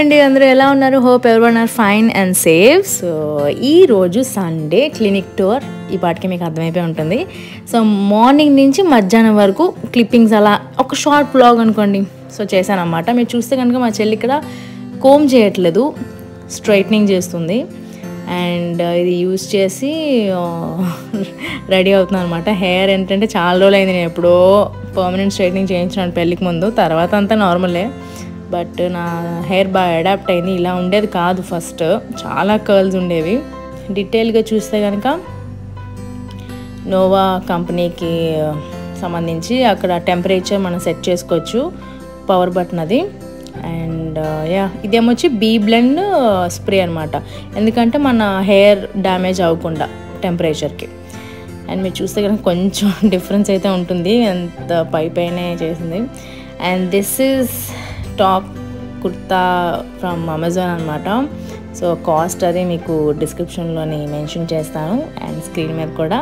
అండి అందరూ ఎలా ఉన్నారు hope every are fine and safe so ఈ రోజు సండే క్లినిక్ టూర్ ఈ పాటికి మీకు అర్థమైపోయి ఉంటుంది సో మార్నింగ్ నుంచి మధ్యాహ్నం వరకు క్లిప్పింగ్స్ అలా ఒక షార్ట్ బ్లాగ్ అనుకోండి సో చేశాను అనమాట మీరు చూస్తే కనుక మా చెల్లి ఇక్కడ కోమ్ చేయట్లేదు స్ట్రైట్నింగ్ చేస్తుంది అండ్ ఇది యూస్ చేసి రెడీ అవుతున్నాను అనమాట హెయిర్ ఏంటంటే చాలా రోజులు అయింది నేను ఎప్పుడో పర్మనెంట్ స్ట్రైట్నింగ్ చేయించినాను పెళ్ళికి ముందు తర్వాత అంతా నార్మలే బట్ నా హెయిర్ బాగా అడాప్ట్ అయింది ఇలా ఉండేది కాదు ఫస్ట్ చాలా కర్ల్స్ ఉండేవి డీటెయిల్గా చూస్తే కనుక నోవా కంపెనీకి సంబంధించి అక్కడ టెంపరేచర్ మనం సెట్ చేసుకోవచ్చు పవర్ బటన్ అది అండ్ యా ఇదేమొచ్చి బీ బ్లెండ్ స్ప్రే అనమాట ఎందుకంటే మన హెయిర్ డ్యామేజ్ అవ్వకుండా టెంపరేచర్కి అండ్ మీరు చూస్తే కనుక కొంచెం డిఫరెన్స్ అయితే ఉంటుంది ఎంత పై పైనే చేసింది and this is top kurta from Amazon అనమాట సో కాస్ట్ అది మీకు డిస్క్రిప్షన్లోని మెన్షన్ చేస్తాను అండ్ స్క్రీన్ మీద కూడా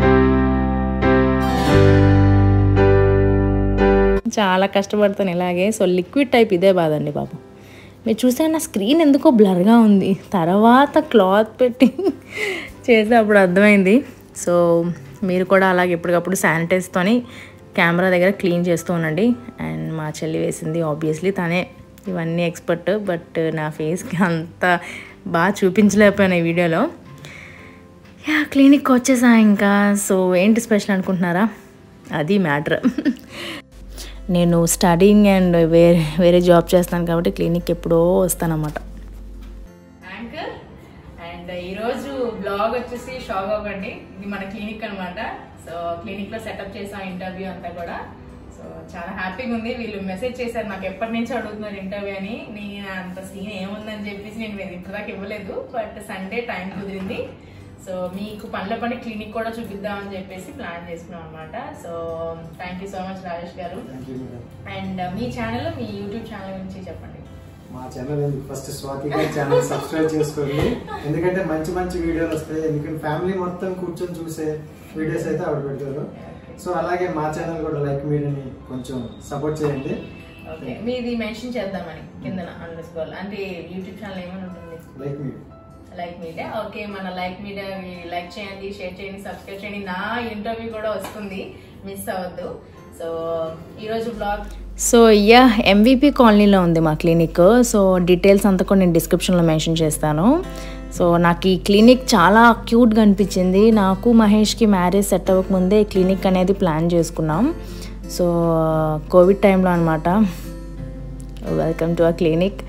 చాలా కష్టపడతాను ఇలాగే సో లిక్విడ్ టైప్ ఇదే బాదండి బాబు మీరు చూస్తే నా స్క్రీన్ ఎందుకో బ్లర్గా ఉంది తర్వాత క్లాత్ పెట్టి చేస్తే అప్పుడు అర్థమైంది సో మీరు కూడా అలాగే ఎప్పటికప్పుడు శానిటైజ్తోని కెమెరా దగ్గర క్లీన్ చేస్తూ ఉండండి అండ్ మా చెల్లి వేసింది ఆబ్వియస్లీ తనే ఇవన్నీ ఎక్స్పర్ట్ బట్ నా ఫేస్కి అంత బాగా చూపించలేకపోయాను ఈ వీడియోలో యా క్లినిక్ వచ్చేసా ఇంకా సో ఏంటి స్పెషల్ అనుకుంటున్నారా అది మ్యాటర్ నేను స్టడీయింగ్ అండ్ వేరే వేరే జాబ్ చేస్తాను కాబట్టి క్లినిక్ ఎప్పుడో వస్తానన్నమాట యాంకర్ అండ్ ఈరోజు బ్లాగ్ వచ్చేసి షాక్ అవ్వకండి ఇది మన క్లినిక్ అన్నమాట సో క్లినిక్ లో సెటప్ చేసాం ఇంటర్వ్యూ అంతా కూడా సో చాలా హ్యాపీగా ఉంది వీళ్ళు మెసేజ్ చేశారు నాకు ఎప్పటి నుంచి అడుగుతున్నారు ఇంటర్వ్యూ అని నేను అంత సీన్ ఏముందని చెప్పేసి నేను ఇప్పటిదాకా ఇవ్వలేదు బట్ సండే టైం కుదిరింది సో మీకు పనుల పని క్లినిక్ కూడా చూపిద్దామని చెప్పేసి ప్లాన్ చేసుకున్నాం అనమాట so thank you so much Rajesh garu thank you madam and మీ ఛానల్ మీ యూట్యూబ్ ఛానల్ గురించి చెప్పండి మా ఛానల్ ఎందుకు ఫస్ట్ స్వాతి గారి ఛానల్ సబ్స్క్రైబ్ చేసుకోండి ఎందుకంటే మంచి మంచి వీడియోలు వస్తాయి ఎందుకంటే ఫ్యామిలీ మొత్తం కూర్చొని చూసే వీడియోస్ అయితే ఆవిడ పెడతారు సో అలాగే మా ఛానల్ కూడా లైక్ మీడియాని కొంచెం సపోర్ట్ చేయండి ఓకే మీది మెన్షన్ చేద్దామని కింద అండర్ స్కోర్ అంటే యూట్యూబ్ ఛానల్ ఏమని ఉంటుంది లైక్ మీ లైక్ మీడియా ఓకే మన లైక్ మీడియా లైక్ చేయండి షేర్ చేయండి సబ్స్క్రైబ్ చేయండి నా ఇంటర్వ్యూ కూడా వస్తుంది మిస్ అవ్వద్దు సో ఈరోజు బ్లాగ్ సో యా ఎంవిపి కాలనీలో ఉంది మా క్లినిక్ సో డీటెయిల్స్ అంతా కూడా నేను డిస్క్రిప్షన్లో మెన్షన్ చేస్తాను సో నాకు ఈ క్లినిక్ చాలా క్యూట్గా అనిపించింది నాకు మహేష్కి మ్యారేజ్ సెట్ అవ్వకముందే ఈ క్లినిక్ అనేది ప్లాన్ చేసుకున్నాం సో కోవిడ్ టైంలో అనమాట welcome to uh clinic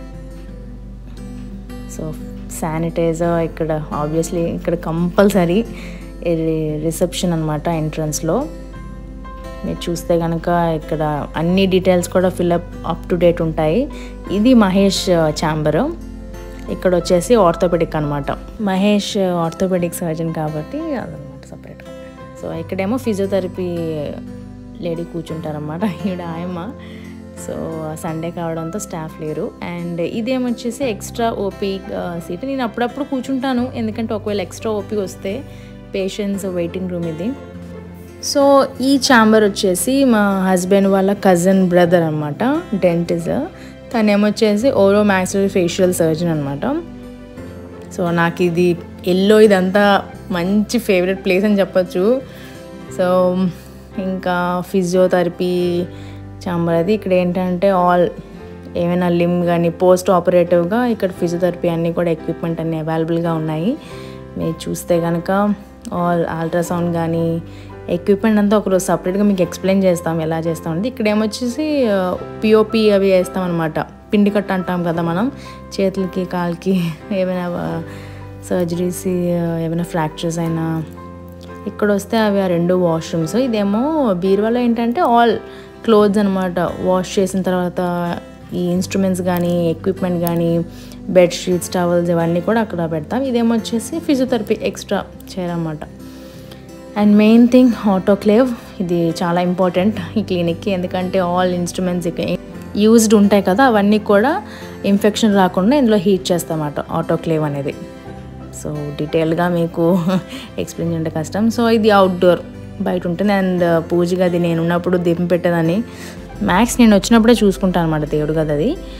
so sanitiser ఇక్కడ ఆబ్వియస్లీ ఇక్కడ కంపల్సరీ రిసెప్షన్ అనమాట ఎంట్రన్స్లో మీరు చూస్తే కనుక ఇక్కడ అన్ని డీటెయిల్స్ కూడా ఫిల్అప్ అప్ టు డేట్ ఉంటాయి ఇది మహేష్ ఛాంబరు ఇక్కడ వచ్చేసి ఆర్థోపెడిక్ అనమాట మహేష్ ఆర్థోపెడిక్ సర్జన్ కాబట్టి అదనమాట సపరేట్గా సో ఇక్కడేమో ఫిజియోథెరపీ లేడీ కూర్చుంటారనమాట ఈవిడ ఆయమ్మ సో సండే కావడంతో స్టాఫ్ లేరు అండ్ ఇదేమొచ్చేసి ఎక్స్ట్రా ఓపీ సీట్ నేను అప్పుడప్పుడు కూర్చుంటాను ఎందుకంటే ఒకవేళ ఎక్స్ట్రా ఓపీ వస్తే పేషెంట్స్ వెయిటింగ్ రూమ్ ఇది సో ఈ ఛాంబర్ వచ్చేసి మా హస్బెండ్ వాళ్ళ కజిన్ బ్రదర్ అనమాట డెంటిస్ట్ తను ఏమొచ్చేసి ఓరో మ్యాక్సిలరీ ఫేషియల్ సర్జన్ అనమాట సో నాకు ఇది ఎల్లో ఇదంతా మంచి ఫేవరెట్ ప్లేస్ అని చెప్పొచ్చు సో ఇంకా ఫిజియోథెరపీ ఛాంబర్ అది ఇక్కడ ఏంటంటే ఆల్ ఏమైనా లిమ్ కానీ పోస్ట్ ఆపరేటివ్గా ఇక్కడ ఫిజియోథెరపీ అన్నీ కూడా ఎక్విప్మెంట్ అన్నీ అవైలబుల్గా ఉన్నాయి మీరు చూస్తే కనుక ఆల్ అల్ట్రాసౌండ్ కానీ ఎక్విప్మెంట్ అంతా ఒకరోజు సపరేట్గా మీకు ఎక్స్ప్లెయిన్ చేస్తాం ఎలా చేస్తామంటే ఇక్కడ ఏమొచ్చేసి పిఓపి అవి వేస్తాం అనమాట పిండి కట్ట అంటాం కదా మనం చేతులకి కాలుకి ఏమైనా సర్జరీస్ ఏమైనా ఫ్రాక్చర్స్ అయినా ఇక్కడ వస్తే అవి ఆ రెండు వాష్రూమ్స్ ఇదేమో బీరువాలో ఏంటంటే ఆల్ క్లోత్స్ అనమాట వాష్ చేసిన తర్వాత ఈ ఇన్స్ట్రుమెంట్స్ కానీ ఎక్విప్మెంట్ కానీ బెడ్షీట్స్ టవల్స్ ఇవన్నీ కూడా అక్కడ పెడతాం ఇదేమో వచ్చేసి ఫిజియోథెరపీ ఎక్స్ట్రా చైర్ అనమాట అండ్ మెయిన్ థింగ్ ఆటోక్లేవ్ ఇది చాలా ఇంపార్టెంట్ ఈ క్లినిక్కి ఎందుకంటే ఆల్ ఇన్స్ట్రుమెంట్స్ యూజ్డ్ ఉంటాయి కదా అవన్నీ కూడా ఇన్ఫెక్షన్ రాకుండా ఇందులో హీట్ చేస్తామన్నమాట ఆటోక్లేవ్ అనేది సో డీటెయిల్గా మీకు ఎక్స్ప్లెయిన్ చేయడం కష్టం సో ఇది అవుట్డోర్ బయట ఉంటుంది అండ్ పూజ గది నేను ఉన్నప్పుడు దీపం పెట్టేదాన్ని మ్యాక్స్ నేను వచ్చినప్పుడే చూసుకుంటాను అనమాట దేవుడు గది అది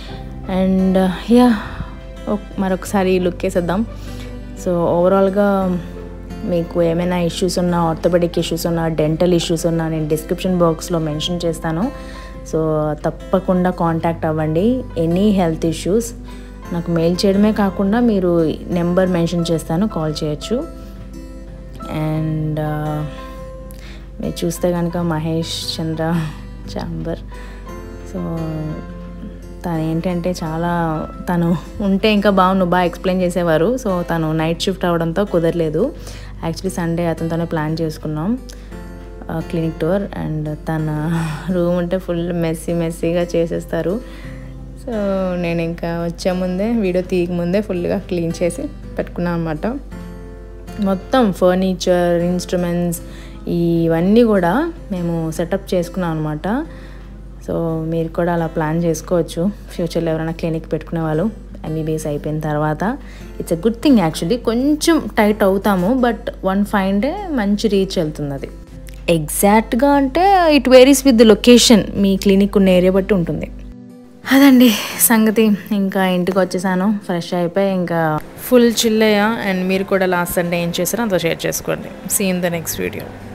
అండ్ యా మరొకసారి లుక్ వేసేద్దాం సో ఓవరాల్గా మీకు ఏమైనా ఇష్యూస్ ఉన్నా ఆర్థోపెడిక్ ఇష్యూస్ ఉన్నా డెంటల్ ఇష్యూస్ ఉన్నా నేను డిస్క్రిప్షన్ బాక్స్లో మెన్షన్ చేస్తాను సో తప్పకుండా కాంటాక్ట్ అవ్వండి ఎనీ హెల్త్ ఇష్యూస్ నాకు మెయిల్ చేయడమే కాకుండా మీరు నెంబర్ మెన్షన్ చేస్తాను కాల్ చేయొచ్చు అండ్ మీరు చూస్తే కనుక మహేష్ చంద్ర చాంబర్ సో తను ఏంటంటే చాలా తను ఉంటే ఇంకా బాగుండు బాగా ఎక్స్ప్లెయిన్ చేసేవారు సో తను నైట్ షిఫ్ట్ అవడంతో కుదరలేదు యాక్చువల్లీ సండే అతనితోనే ప్లాన్ చేసుకున్నాం క్లినిక్ టూర్ అండ్ తన రూమ్ ఉంటే ఫుల్ మెస్సీ మెస్సీగా చేసేస్తారు సో నేను ఇంకా వచ్చే ముందే వీడియో తీయక ముందే ఫుల్గా క్లీన్ చేసి పెట్టుకున్నాను అనమాట మొత్తం ఫర్నిచర్ ఇన్స్ట్రుమెంట్స్ ఇవన్నీ కూడా మేము సెటప్ చేసుకున్నాం అనమాట సో మీరు కూడా అలా ప్లాన్ చేసుకోవచ్చు ఫ్యూచర్లో ఎవరైనా క్లినిక్ పెట్టుకునే వాళ్ళు ఎంబీబీఎస్ అయిపోయిన తర్వాత it's a good thing actually కొంచెం టైట్ అవుతాము బట్ వన్ ఫైన్ డే మంచి రీచ్ వెళ్తుంది అది ఎగ్జాక్ట్గా అంటే it varies with the location మీ క్లినిక్ ఉన్న ఏరియా బట్టి ఉంటుంది అదండి సంగతి ఇంకా ఇంటికి వచ్చేసాను ఫ్రెష్ అయిపోయి ఇంకా ఫుల్ చిల్ అయ్యా అండ్ మీరు కూడా లాస్ట్ సండే ఏం చేశారో అంతా షేర్ చేసుకోండి see in the next video